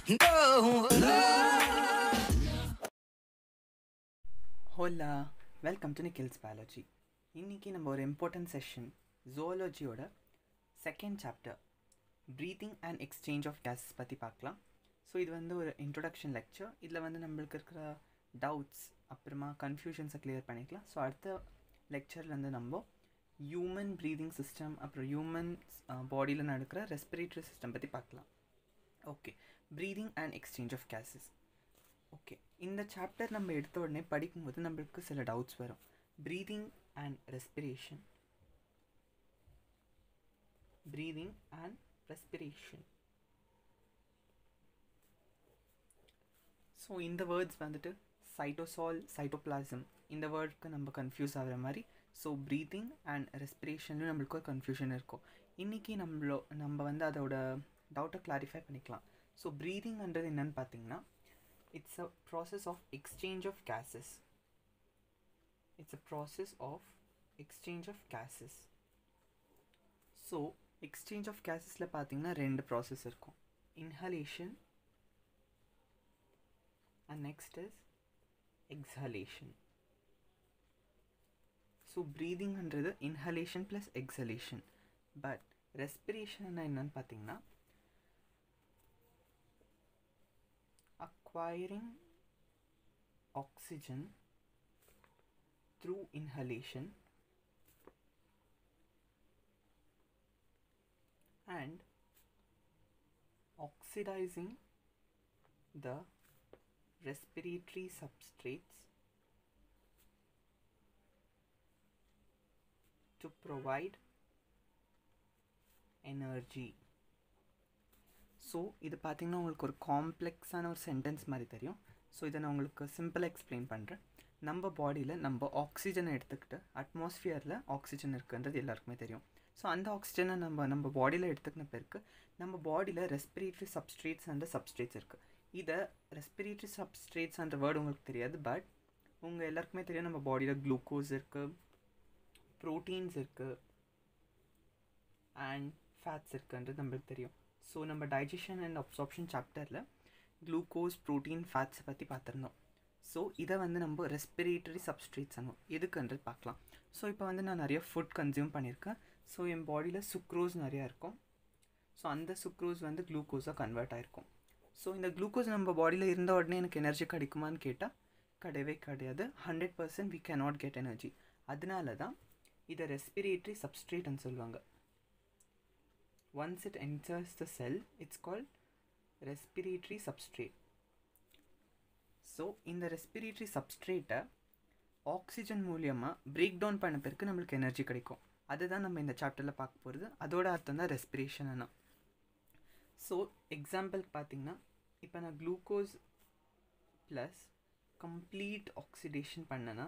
Hola welcome to Nikhil's biology இன்றைக்கி நம்ம ஒரு இம்பார்ட்டன்ட் செஷன் ஜுவாலஜியோட second chapter breathing and exchange of gases பற்றி பார்க்கலாம் ஸோ இது வந்து ஒரு இன்ட்ரொடக்ஷன் லெக்சர் இதில் வந்து நம்மளுக்கு இருக்கிற டவுட்ஸ் அப்புறமா கன்ஃபியூஷன்ஸை கிளியர் பண்ணிக்கலாம் ஸோ அடுத்த லெக்சரில் வந்து நம்ம ஹியூமன் ப்ரீதிங் சிஸ்டம் அப்புறம் ஹியூமன் பாடியில் நடக்கிற ரெஸ்பிரேட்டரி சிஸ்டம் பற்றி பார்க்கலாம் okay breathing and exchange of gases okay இந்த சாப்டர் நம்ம எடுத்த உடனே படிக்கும்போது நம்மளுக்கு சில டவுட்ஸ் வரும் breathing and respiration breathing and respiration so இந்த வேர்ட்ஸ் வந்துட்டு சைட்டோசால் சைட்டோபிளாசம் இந்த வேர்டுக்கு நம்ம கன்ஃபியூஸ் ஆகிற மாதிரி ஸோ ப்ரீத்திங் அண்ட் ரெஸ்பிரேஷன்லையும் நம்மளுக்கு ஒரு கன்ஃபியூஷன் இருக்கும் இன்றைக்கி நம்மளோ நம்ம வந்து அதோட டவுட்டை கிளாரிஃபை பண்ணிக்கலாம் ஸோ ப்ரீதிங்ன்றது என்னன்னு பார்த்தீங்கன்னா it's a process of exchange of gases it's a process of exchange of gases so exchange of கேஸஸில் பார்த்தீங்கன்னா ரெண்டு ப்ராசஸ் இருக்கும் inhalation and next is exhalation so ப்ரீதிங்ன்றது inhalation plus exhalation but respiration என்னன்னு பார்த்தீங்கன்னா acquiring oxygen through inhalation and oxidizing the respiratory substrates to provide energy so இது பார்த்திங்கன்னா உங்களுக்கு ஒரு காம்ப்ளெக்ஸான ஒரு சென்டென்ஸ் மாதிரி தெரியும் ஸோ இதை நான் உங்களுக்கு சிம்பிளாக எக்ஸ்பிளைன் பண்ணுறேன் நம்ம பாடியில் நம்ம ஆக்சிஜனை எடுத்துக்கிட்டு அட்மாஸ்ஃபியரில் ஆக்சிஜன் இருக்குன்றது எல்லாருக்குமே தெரியும் ஸோ அந்த ஆக்சிஜனை நம்ம நம்ம பாடியில் எடுத்துக்கின பிறகு நம்ம பாடியில் ரெஸ்பிரேட்டரி சப்ஸ்ட்ரேட்ஸ் அண்ட் சப்ஸ்ட்ரேட்ஸ் இருக்குது இதை ரெஸ்பிரேட்டரி சப்ஸ்ட்ரேட்ஸ் அந்த வேர்டு உங்களுக்கு தெரியாது பட் உங்கள் எல்லாருக்குமே தெரியும் நம்ம பாடியில் குளுக்கோஸ் இருக்குது ப்ரோட்டீன்ஸ் இருக்குது அண்ட் ஃபேட்ஸ் இருக்குன்றது நம்மளுக்கு தெரியும் ஸோ நம்ம டைஜஷன் அண்ட் அப்சார்ப்ஷன் சாப்டரில் குளுக்கோஸ் ப்ரோட்டீன் ஃபேட்ஸை பற்றி பார்த்துருந்தோம் ஸோ இதை வந்து நம்ம ரெஸ்பிரேட்டரி சப்ஸ்ட்ரேட்ஸ் அனும் எதுக்குன்றது பார்க்கலாம் ஸோ இப்போ வந்து நான் நிறைய ஃபுட் கன்சியூம் பண்ணியிருக்கேன் ஸோ என் பாடியில் சுக்ரோஸ் நிறையா இருக்கும் ஸோ அந்த சுக்ரோஸ் வந்து குளுக்கோஸாக கன்வெர்ட் ஆகிருக்கும் ஸோ இந்த குளுக்கோஸ் நம்ம பாடியில் இருந்த உடனே எனக்கு எனர்ஜி கிடைக்குமான்னு கேட்டால் கிடையவே கிடையாது hundred percent we cannot get energy அதனால தான் இதை ரெஸ்பிரேட்டரி சப்ஸ்ட்ரேட்னு சொல்லுவாங்க once it enters the cell it's called respiratory substrate so இந்த ரெஸ்பிரேட்டரி சப்ஸ்ட்ரேட்டை ஆக்சிஜன் மூலியமாக பிரேக் டவுன் பண்ண பிறகு நம்மளுக்கு எனர்ஜி கிடைக்கும் அதுதான் நம்ம இந்த சாப்டரில் பார்க்க போகிறது அதோட அர்த்தம் தான் ரெஸ்பிரேஷன் ஸோ எக்ஸாம்பிளுக்கு பார்த்தீங்கன்னா இப்போ நான் குளுக்கோஸ் ப்ளஸ் கம்ப்ளீட் ஆக்சிடேஷன் பண்ணேன்னா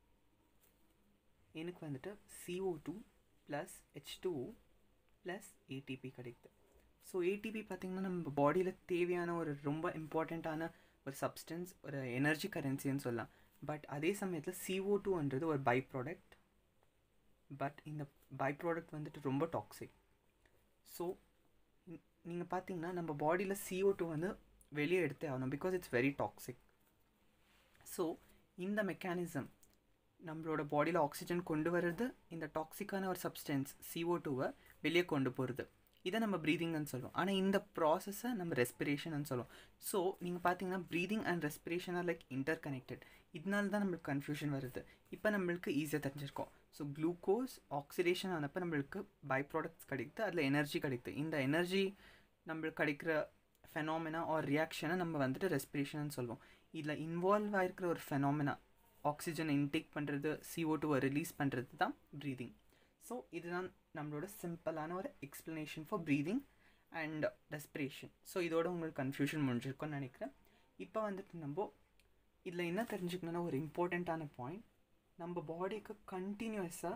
எனக்கு வந்துட்டு CO two plus H two plus ATP கிடைக்குது ஸோ ஏடிபி பார்த்திங்கன்னா நம்ம பாடியில் தேவையான ஒரு ரொம்ப இம்பார்ட்டண்ட்டான ஒரு சப்ஸ்டன்ஸ் ஒரு எனர்ஜி கரன்சின்னு சொல்லலாம் பட் அதே சமயத்தில் சிஓ டூன்றது ஒரு பை ப்ராடக்ட் பட் இந்த பை ப்ராடக்ட் வந்துட்டு ரொம்ப டாக்ஸிக் ஸோ நீங்கள் பார்த்தீங்கன்னா நம்ம பாடியில் சிஓ டூ வந்து வெளியே எடுத்தே ஆகணும் because it's very toxic so இந்த மெக்கானிசம் நம்மளோட பாடியில் ஆக்சிஜன் கொண்டு வர்றது இந்த டாக்ஸிக்கான ஒரு சப்ஸ்டன்ஸ் சிஓ டூவை வெளியே கொண்டு போகிறது இதை நம்ம ப்ரீதிங்னு சொல்லுவோம் ஆனால் இந்த ப்ராசஸை நம்ம ரெஸ்பிரேஷன் சொல்லுவோம் ஸோ நீங்கள் பார்த்தீங்கன்னா breathing and respiration are like interconnected இதனால தான் நம்மளுக்கு கன்ஃபியூஷன் வருது இப்போ நம்மளுக்கு ஈஸியாக தெரிஞ்சிருக்கோம் ஸோ குளுக்கோஸ் ஆக்சிடேஷன் ஆனப்போ நம்மளுக்கு பை ப்ராடக்ட்ஸ் கிடைக்குது அதில் எனர்ஜி கிடைக்குது இந்த எனர்ஜி நம்மளுக்கு கிடைக்கிற ஃபெனாமினா ஆர் ரியாக்ஷனை நம்ம வந்துட்டு ரெஸ்பிரேஷன் சொல்லுவோம் இதில் இன்வால்வ் ஆகிருக்கிற ஒரு ஃபெனாமினா ஆக்சிஜனை இன்டேக் பண்ணுறது சிஓ டூவை ரிலீஸ் பண்ணுறது தான் ப்ரீதிங் ஸோ இதுதான் நம்மளோட சிம்பிளான ஒரு explanation for breathing and respiration so இதோட உங்களுக்கு கன்ஃபியூஷன் முடிஞ்சிருக்கும்னு நினைக்கிறேன் இப்போ வந்துட்டு நம்ம இதில் என்ன தெரிஞ்சுக்கணுன்னா ஒரு இம்பார்ட்டண்ட்டான பாயிண்ட் நம்ம பாடிக்கு கண்டினியூஸாக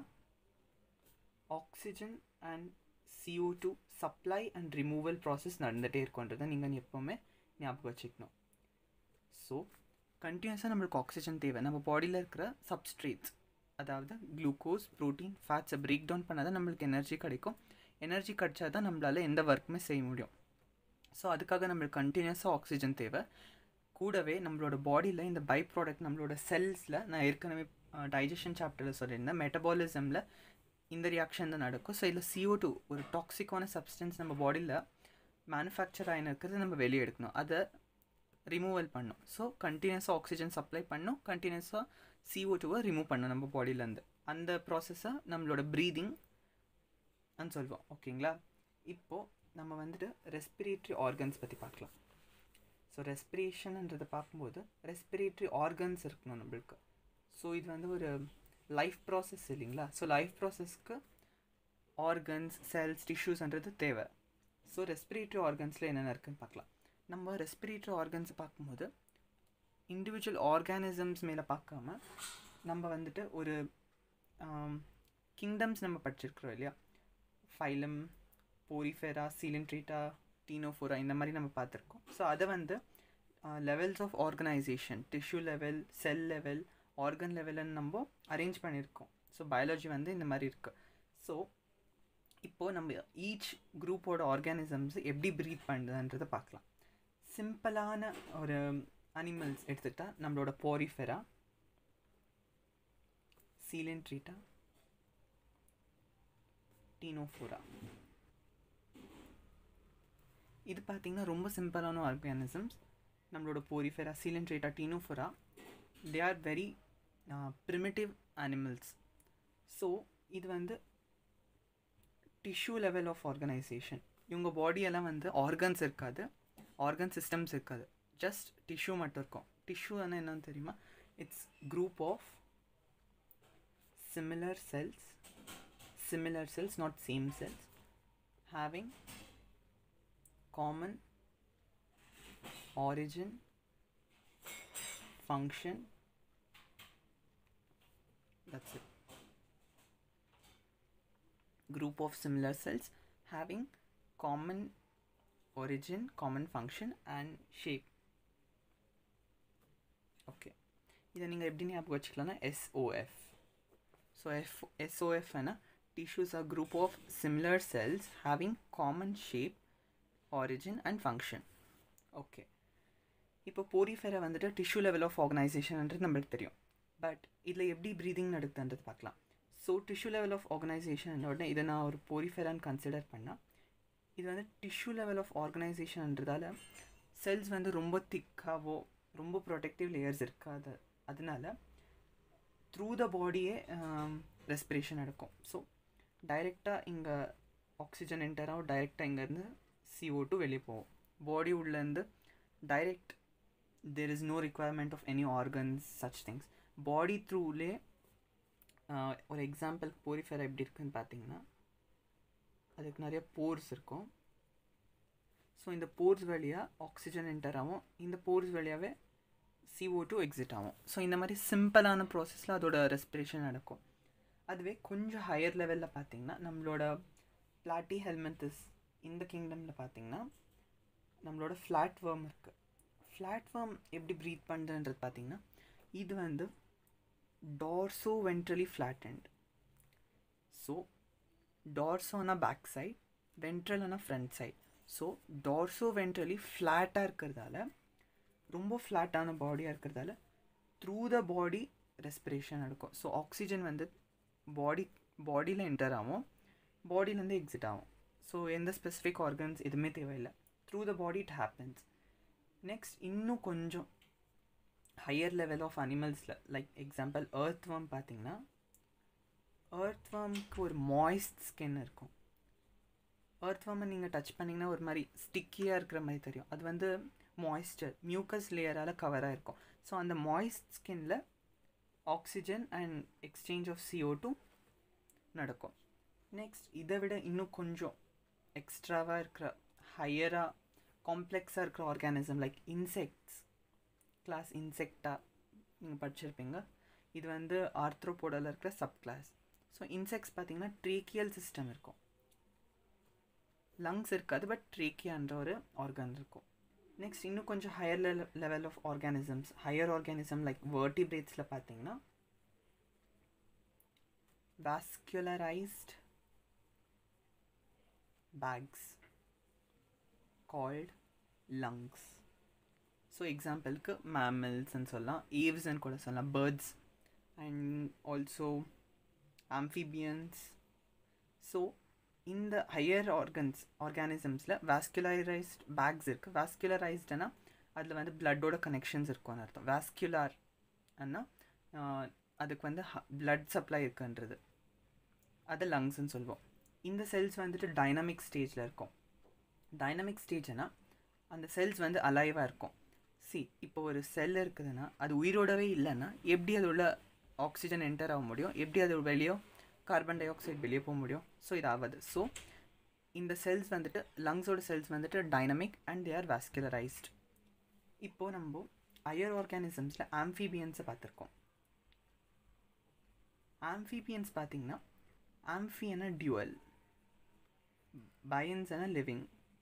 oxygen and CO two supply and removal process நடந்துகிட்டே இருக்குன்றதை நீங்கள் எப்போவுமே ஞாபகம் வச்சுக்கணும் ஸோ கண்டினியூஸாக நம்மளுக்கு ஆக்சிஜன் தேவை நம்ம பாடியில் இருக்கிற சப்ஸ்ட்ரேட்ஸ் அதாவது குளுக்கோஸ் ப்ரோட்டீன் ஃபேட்ஸை பிரேக் டவுன் பண்ணால் தான் நம்மளுக்கு எனர்ஜி கிடைக்கும் எனர்ஜி கிடச்சா தான் நம்மளால் எந்த ஒர்க்குமே செய்ய முடியும் ஸோ அதுக்காக நம்மளுக்கு கண்டினியூஸாக ஆக்சிஜன் தேவை கூடவே நம்மளோட பாடியில் இந்த பை ப்ராடக்ட் நம்மளோட செல்ஸில் நான் ஏற்கனவே டைஜஷன் சாப்டரில் சொல்லியிருந்தேன் மெட்டபாலிசமில் இந்த ரியாக்ஷன் தான் நடக்கும் ஸோ இதில் CO2 டூ ஒரு டாக்ஸிக்கான சப்ஸ்டன்ஸ் நம்ம பாடியில் மேனுஃபேக்சர் ஆகின இருக்கிறது நம்ம வெளியே எடுக்கணும் அதை ரிமூவல் பண்ணும் ஸோ கண்டினியூஸாக ஆக்சிஜன் சப்ளை பண்ணும் கண்டினியூஸாக CO2 டூவை ரிமூவ் பண்ணும் நம்ம பாடியிலேருந்து அந்த ப்ராசஸை நம்மளோட ப்ரீதிங் ன்னு சொல்லுவோம் ஓகேங்களா இப்போது நம்ம வந்துட்டு ரெஸ்பிரேட்டரி ஆர்கன்ஸ் பற்றி பார்க்கலாம் ஸோ ரெஸ்பிரேஷன்ன்றதை பார்க்கும்போது ரெஸ்பிரேட்டரி ஆர்கன்ஸ் இருக்கணும் நம்மளுக்கு ஸோ இது வந்து ஒரு லைஃப் ப்ராசஸ் இல்லைங்களா ஸோ லைஃப் ப்ராசஸ்க்கு ஆர்கன்ஸ் செல்ஸ் டிஷ்யூஸ்ன்றது தேவை ஸோ ரெஸ்பிரேட்டரி ஆர்கன்ஸில் என்னென்ன இருக்குன்னு பார்க்கலாம் நம்ம ரெஸ்பிரேட்டரி ஆர்கன்ஸ் பார்க்கும்போது இண்டிவிஜுவல் ஆர்கானிசம்ஸ் மேலே பார்க்காம நம்ம வந்துட்டு ஒரு கிங்டம்ஸ் நம்ம படிச்சிருக்கிறோம் இல்லையா ஃபைலம் போரிஃபெரா சீலன்ட்ரீட்டா டீனோஃபோரா இந்த மாதிரி நம்ம பார்த்துருக்கோம் ஸோ அதை வந்து levels of organisation tissue level cell level organ லெவல்னு நம்ம அரேஞ்ச் பண்ணியிருக்கோம் ஸோ பயாலஜி வந்து இந்த மாதிரி இருக்குது ஸோ இப்போது நம்ம ஈச் குரூப்போட ஆர்கானிசம்ஸ் எப்படி ப்ரீத் பண்ணுதுன்றதை பார்க்கலாம் சிம்பிளான ஒரு அனிமல்ஸ் எடுத்துக்கிட்டால் நம்மளோட போரிஃபெரா சீலன்ட்ரீட்டா டீனோஃபோரா இது பார்த்திங்கன்னா ரொம்ப சிம்பிளான ஆர்கானிசம்ஸ் நம்மளோட Porifera Coelenterata Ctenophora they are very primitive animals so இது வந்து டிஷ்யூ லெவல் ஆஃப் ஆர்கனைசேஷன் இவங்க பாடியெல்லாம் வந்து ஆர்கன்ஸ் இருக்காது ஆர்கன் சிஸ்டம்ஸ் இருக்காது ஜஸ்ட் டிஷ்யூ மட்டும் இருக்கும் டிஷ்யூ என்னன்னு தெரியுமா it's group of similar cells similar cells not same cells having common origin function that's it group of similar cells having common origin common function and shape okay இதை நீங்கள் எப்படி ஞாபகம் வச்சுக்கலாம்னா SOF so F எஸ்ஓஎஃப்னா tissues are group of similar cells having common shape origin and function okay இப்போ போரிஃபெரை வந்துட்டு tissue level of ஆர்கனைசேஷன்ன்றது நம்மளுக்கு தெரியும் பட் இதில் எப்படி ப்ரீதிங் நடக்குதுன்றது பார்க்கலாம் so tissue level of organisation உடனே இதை நான் ஒரு போரிஃபெரான்னு கன்சிடர் பண்ணால் இது வந்து டிஷ்யூ லெவல் ஆஃப் ஆர்கனைசேஷன்ன்றதால செல்ஸ் வந்து ரொம்ப திக்காவோ ரொம்ப ப்ரொடெக்டிவ் லேயர்ஸ் இருக்காது அதனால த்ரூ த பாடியே ரெஸ்பிரேஷன் நடக்கும் ஸோ டைரெக்டாக இங்கே ஆக்சிஜன் என்டர் ஆகும் டைரெக்டாக இங்கேருந்து சிஓ டூ வெளியே போகும் பாடி உள்ளேருந்து direct there is no requirement of any organs such things body த்ரூலே ஒரு எக்ஸாம்பிள் போரிஃபேர் எப்படி இருக்குன்னு பார்த்தீங்கன்னா அதுக்கு நிறைய போர்ஸ் இருக்கும் ஸோ இந்த போர்ஸ் வழியாக ஆக்சிஜன் என்டர் ஆகும் இந்த போர்ஸ் வழியாகவே சிஓ டூ எக்ஸிட் ஆகும் ஸோ இந்த மாதிரி சிம்பிளான ப்ராசஸில் அதோட ரெஸ்பிரேஷன் நடக்கும் அதுவே கொஞ்சம் ஹையர் லெவலில் பார்த்தீங்கன்னா நம்மளோட பிளாட்டி ஹெல்மெத்திஸ் இந்த கிங்டமில் பார்த்தீங்கன்னா நம்மளோட ஃப்ளாட் வேர்ம் இருக்குது ஃப்ளாட் வேர்ம் எப்படி ப்ரீத் பண்ணுறன்றது பார்த்தீங்கன்னா இது வந்து dorsoventrally flat and so டார்சோனா பேக் சைட் வென்ட்ரல்னா front side so dorsoventrally ஃப்ளாட்டாக இருக்கிறதால ரொம்ப ஃப்ளாட்டான பாடியாக இருக்கிறதால த்ரூ த பாடி ரெஸ்பிரேஷன் நடக்கும் ஸோ ஆக்சிஜன் வந்து பாடி பாடியில் என்டர் ஆகும் பாடியிலேருந்து எக்ஸிட் ஆகும் ஸோ எந்த ஸ்பெசிஃபிக் ஆர்கன்ஸ் எதுவுமே தேவையில்லை through the body it happens next இன்னும் கொஞ்சம் ஹையர் லெவல் ஆஃப் அனிமல்ஸில் லைக் எக்ஸாம்பிள் ஏர்த் வார்ம் பார்த்தீங்கன்னா ஏர்த் வார்முக்கு ஒரு மாய்ஸ்ட் ஸ்கின் இருக்கும் ஏர்த் வார்மை நீங்கள் டச் பண்ணிங்கன்னா ஒரு மாதிரி ஸ்டிக்கியாக இருக்கிற மாதிரி தெரியும் அது வந்து மாய்ஸ்சர் மியூக்கஸ் லேயரால் கவராக இருக்கும் ஸோ அந்த மாய்ஸ்ட் ஸ்கின்னில் oxygen and exchange of CO two நடக்கும் நெக்ஸ்ட் இதை விட இன்னும் கொஞ்சம் எக்ஸ்ட்ராவாக இருக்கிற ஹையராக காம்ப்ளெக்ஸாக இருக்கிற organism like insects class Insecta நீங்கள் படிச்சிருப்பீங்க இது வந்து ஆர்த்ரோபோடில் இருக்கிற சப் கிளாஸ் ஸோ இன்செக்ட்ஸ் பார்த்தீங்கன்னா ட்ரேக்கியல் சிஸ்டம் இருக்கும் லங்ஸ் இருக்காது பட் ட்ரேக்கியான்ற ஒரு ஆர்கான் இருக்கும் நெக்ஸ்ட் இன்னும் கொஞ்சம் higher level of organisms higher organism like வேர்டிபிரேட்ஸில் பார்த்தீங்கன்னா vascularized bags called lungs so எக்ஸாம்பிளுக்கு மேமல்ஸ்ன்னு சொல்லலாம் ஏவ்ஸ்ன்னு கூட சொல்லலாம் birds and also amphibians so இந்த ஹையர் ஆர்கன்ஸ் ஆர்கானிசம்ஸில் வாஸ்குலரைஸ்ட் பேக்ஸ் இருக்குது வாஸ்குலரைஸ்டுனா அதில் வந்து பிளட்டோட கனெக்ஷன்ஸ் இருக்கும்னு அர்த்தம் வாஸ்குலார் அண்ணா அதுக்கு வந்து பிளட் சப்ளை இருக்குன்றது அது லங்ஸ்ன்னு சொல்லுவோம் இந்த செல்ஸ் வந்துட்டு டைனமிக் ஸ்டேஜில் இருக்கும் டைனமிக் ஸ்டேஜ்னா அந்த செல்ஸ் வந்து அலைவாக இருக்கும் சி இப்போ ஒரு செல் இருக்குதுன்னா அது உயிரோடவே இல்லைன்னா எப்படி அது உள்ள ஆக்சிஜன் என்டர் ஆக முடியும் எப்படி அது வெளியோ கார்பன் டை ஆக்சைடு வெளியே போக முடியும் ஸோ இது ஆகாது ஸோ இந்த செல்ஸ் வந்துட்டு லங்ஸோட செல்ஸ் வந்துட்டு dynamic and they are vascularised இப்போது நம்ம ஹையர் ஆர்கானிசம்ஸில் ஆம்ஃபிபியன்ஸை பார்த்துருக்கோம் ஆம்ஃபிபியன்ஸ் பார்த்தீங்கன்னா ஆம்ஃபியன டியூவல் பயன்ஸ்னா லிவிங்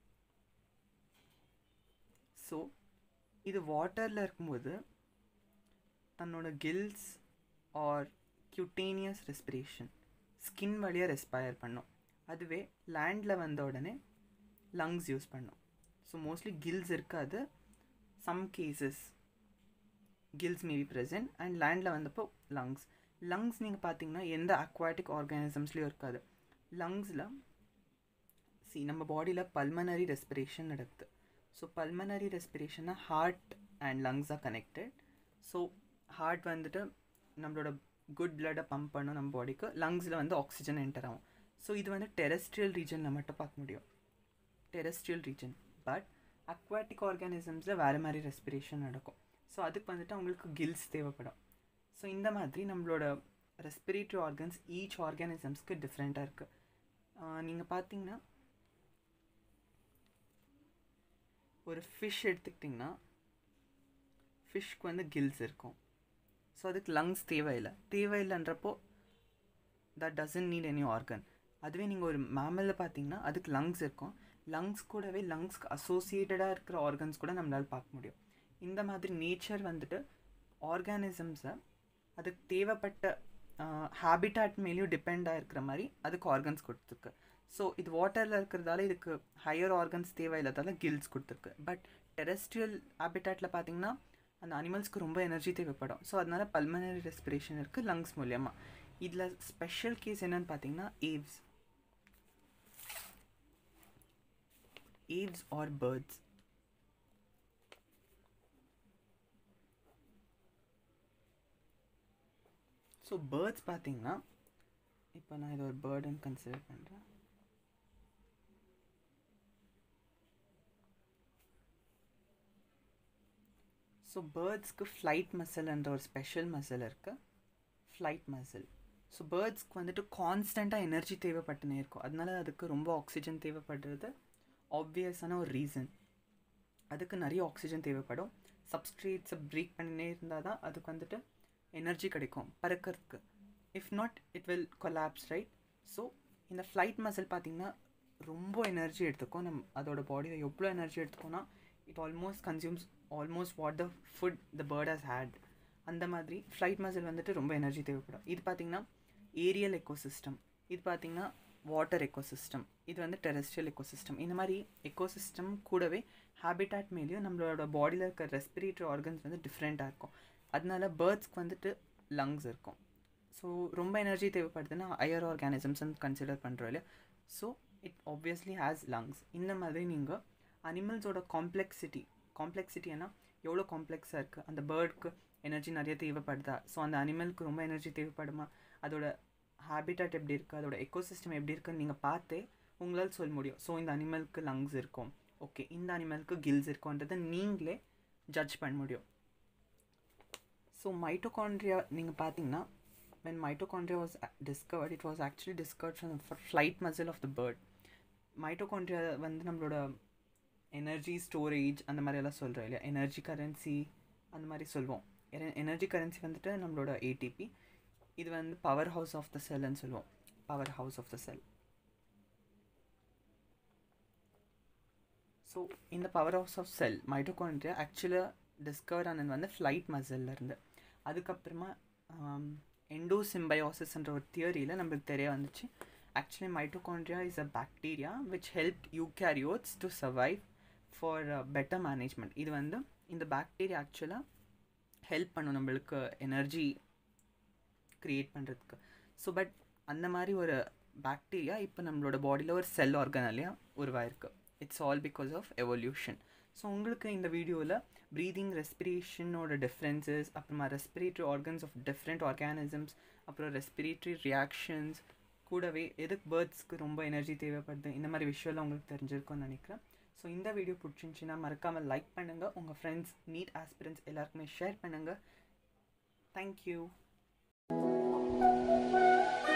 ஸோ இது வாட்டரில் இருக்கும்போது தன்னோட gills or cutaneous respiration skin வழியாக ரெஸ்பயர் பண்ணும் அதுவே லேண்டில் வந்த உடனே லங்ஸ் யூஸ் பண்ணும் ஸோ மோஸ்ட்லி கில்ஸ் இருக்காது some cases gills maybe present and லேண்டில் வந்தப்போ லங்ஸ் லங்ஸ் நீங்கள் பார்த்தீங்கன்னா எந்த அக்வாட்டிக் ஆர்கானிசம்ஸ்லேயும் இருக்காது லங்ஸில் சி நம்ம பாடியில் பல்மனரி ரெஸ்பிரேஷன் நடக்குது ஸோ பல்மனரி ரெஸ்பிரேஷனாக ஹார்ட் அண்ட் லங்ஸாக கனெக்டட் ஸோ ஹார்ட் வந்துட்டு நம்மளோட குட் பிளட்டை பம்ப் பண்ணும் நம்ம பாடிக்கு லங்ஸில் வந்து ஆக்சிஜன் என்டர் ஆகும் ஸோ இது வந்து டெரஸ்ட்ரியல் ரீஜனில் மட்டும் பார்க்க முடியும் டெரஸ்ட்ரியல் ரீஜன் பட் அக்வாட்டிக் ஆர்கானிசம்ஸில் வேறு மாதிரி ரெஸ்பிரேஷன் நடக்கும் ஸோ அதுக்கு வந்துட்டு அவங்களுக்கு கில்ஸ் தேவைப்படும் ஸோ இந்த மாதிரி நம்மளோட ரெஸ்பிரேட்டரி ஆர்கன்ஸ் ஈச் ஆர்கானிசம்ஸ்க்கு டிஃப்ரெண்ட்டாக இருக்குது நீங்கள் பார்த்தீங்கன்னா ஒரு ஃபிஷ் எடுத்துக்கிட்டிங்கன்னா ஃபிஷ்க்கு வந்து கில்ஸ் இருக்கும் ஸோ அதுக்கு லங்ஸ் தேவையில்லை தேவையில்லைன்றப்போ that doesn't need any organ அதுவே நீங்கள் ஒரு மேமலில் பார்த்தீங்கன்னா அதுக்கு லங்ஸ் இருக்கும் லங்ஸ் கூடவே லங்ஸ்க்கு அசோசியேட்டடாக இருக்கிற ஆர்கன்ஸ் கூட நம்மளால் பார்க்க முடியும் இந்த மாதிரி நேச்சர் வந்துட்டு ஆர்கானிசம்ஸை அதுக்கு தேவைப்பட்ட ஹேபிட்டாட் மேலேயும் டிபெண்டாக இருக்கிற மாதிரி அதுக்கு ஆர்கன்ஸ் கொடுத்துருக்கு ஸோ இது வாட்டரில் இருக்கிறதால இதுக்கு ஹையர் ஆர்கன்ஸ் தேவையில்லாதால கில்ஸ் கொடுத்துருக்கு பட் டெரஸ்ட்ரியல் ஹேபிட்டாட்டில் பார்த்தீங்கன்னா அந்த அனிமல்ஸ்க்கு ரொம்ப எனர்ஜி தேவைப்படும் ஸோ அதனால பல்மனரி ரெஸ்பிரேஷன் இருக்குது லங்ஸ் மூலியமாக இதில் ஸ்பெஷல் கேஸ் என்னன்னு பார்த்தீங்கன்னா Aves Aves are birds so birds பார்த்தீங்கன்னா இப்போ நான் இது ஒரு பேர்டுன்னு கன்சிடர் பண்ணுறேன் ஸோ பேர்ட்ஸ்க்கு ஃப்ளைட் மசில்ன்ற ஒரு ஸ்பெஷல் மசில் இருக்குது ஃப்ளைட் மசில் ஸோ பேர்ட்ஸ்க்கு வந்துட்டு கான்ஸ்டண்ட்டாக எனர்ஜி தேவைப்பட்டுனே இருக்கும் அதனால அதுக்கு ரொம்ப ஆக்சிஜன் தேவைப்படுறது ஆப்வியஸான ஒரு ரீசன் அதுக்கு நிறைய ஆக்சிஜன் தேவைப்படும் சப்ஸ்ட்ரேட்ஸை பிரேக் பண்ணினே இருந்தால் தான் அதுக்கு வந்துட்டு எனர்ஜி கிடைக்கும் பறக்கிறதுக்கு if not it will collapse right so இந்த ஃப்ளைட் மசில் பார்த்திங்கன்னா ரொம்ப எனர்ஜி எடுத்துக்கும் நம் அதோட பாடியில் எவ்வளோ எனர்ஜி எடுத்துக்கோன்னா it almost consumes almost what the food the bird has had அந்த மாதிரி ஃப்ளைட் மசில் வந்துட்டு ரொம்ப எனர்ஜி தேவைப்படும் இது பார்த்திங்கன்னா ஏரியல் எக்கோசிஸ்டம் இது பார்த்திங்கன்னா வாட்டர் எக்கோசிஸ்டம் இது வந்து டெரஸ்ட்ரியல் எக்கோசிஸ்டம் இந்த மாதிரி எக்கோசிஸ்டம் கூடவே ஹேபிட்டாட் மேலேயும் நம்மளோட பாடியில் இருக்க ரெஸ்பிரேட்டரி ஆர்கன்ஸ் வந்து டிஃப்ரெண்ட்டாக இருக்கும் அதனால பேர்ட்ஸ்க்கு வந்துட்டு லங்ஸ் இருக்கும் ஸோ ரொம்ப எனர்ஜி தேவைப்படுதுன்னா ஹையர் ஆர்கானிசம்ஸ்ன்னு கன்சிடர் பண்ணுறோம் இல்லையா so it obviously has lungs இந்த மாதிரி நீங்கள் அனிமல்ஸோட காம்ப்ளெக்சிட்டி காம்ப்ளெக்சிட்டினா எவ்வளோ காம்ப்ளெக்ஸாக இருக்குது அந்த பேர்டுக்கு எனர்ஜி நிறைய தேவைப்படுதா ஸோ அந்த அனிமலுக்கு ரொம்ப எனர்ஜி தேவைப்படுமா அதோட ஹேபிட்டாட் எப்படி இருக்குது அதோட எக்கோசிஸ்டம் எப்படி இருக்குன்னு நீங்கள் பார்த்தே உங்களால் சொல்ல முடியும் ஸோ இந்த அனிமலுக்கு லங்ஸ் இருக்கும் ஓகே இந்த அனிமலுக்கு கில்ஸ் இருக்கும்ன்றதை நீங்களே ஜட்ஜ் பண்ண முடியும் ஸோ மைட்டோகாண்ட்ரியா நீங்கள் பார்த்தீங்கன்னா when mitochondria was discovered it was actually discovered from the flight muscle of the bird mitochondria வந்து நம்மளோட எனர்ஜி ஸ்டோரேஜ் அந்த மாதிரி எல்லாம் சொல்கிறோம் இல்லையா எனர்ஜி கரன்சி அந்த மாதிரி சொல்லுவோம் எனர்ஜி கரன்சி வந்துட்டு நம்மளோட ஏடிபி இது வந்து பவர் ஹவுஸ் ஆஃப் த செல்லுன்னு சொல்லுவோம் powerhouse of the cell so இந்த powerhouse of cell mitochondria ஆக்சுவலாக டிஸ்கவர் ஆனது வந்து ஃப்ளைட் மசில்லேருந்து அதுக்கப்புறமா எண்டோசிம்பயோசிஸ்ன்ற ஒரு தியரியில் நம்மளுக்கு தெரிய வந்துச்சு actually mitochondria is a bacteria which help eukaryotes to survive for better management இது வந்து இந்த பாக்டீரியா ஆக்சுவலாக ஹெல்ப் பண்ணும் நம்மளுக்கு எனர்ஜி க்ரியேட் பண்ணுறதுக்கு ஸோ பட் அந்த மாதிரி ஒரு பாக்டீரியா இப்போ நம்மளோட பாடியில் ஒரு செல் ஆர்கனாலியாக உருவாயிருக்கு it's all because of evolution so உங்களுக்கு இந்த வீடியோவில் ப்ரீதிங் ரெஸ்பிரேஷனோட டிஃப்ரென்சஸ் அப்புறமா respiratory organs of different organisms அப்புறம் ரெஸ்பிரேட்டரி ரியாக்ஷன்ஸ் கூடவே எதுக்கு பேர்ட்ஸ்க்கு ரொம்ப எனர்ஜி தேவைப்படுது இந்த மாதிரி விஷயம்லாம் உங்களுக்கு தெரிஞ்சிருக்கும்னு நினைக்கிறேன் ஸோ இந்த வீடியோ பிடிச்சிருந்துச்சின்னா மறக்காமல் லைக் பண்ணுங்கள் உங்கள் ஃப்ரெண்ட்ஸ் நீட் ஆஸ்பிரன்ஸ் எல்லாருக்குமே ஷேர் பண்ணுங்கள் தேங்க்யூ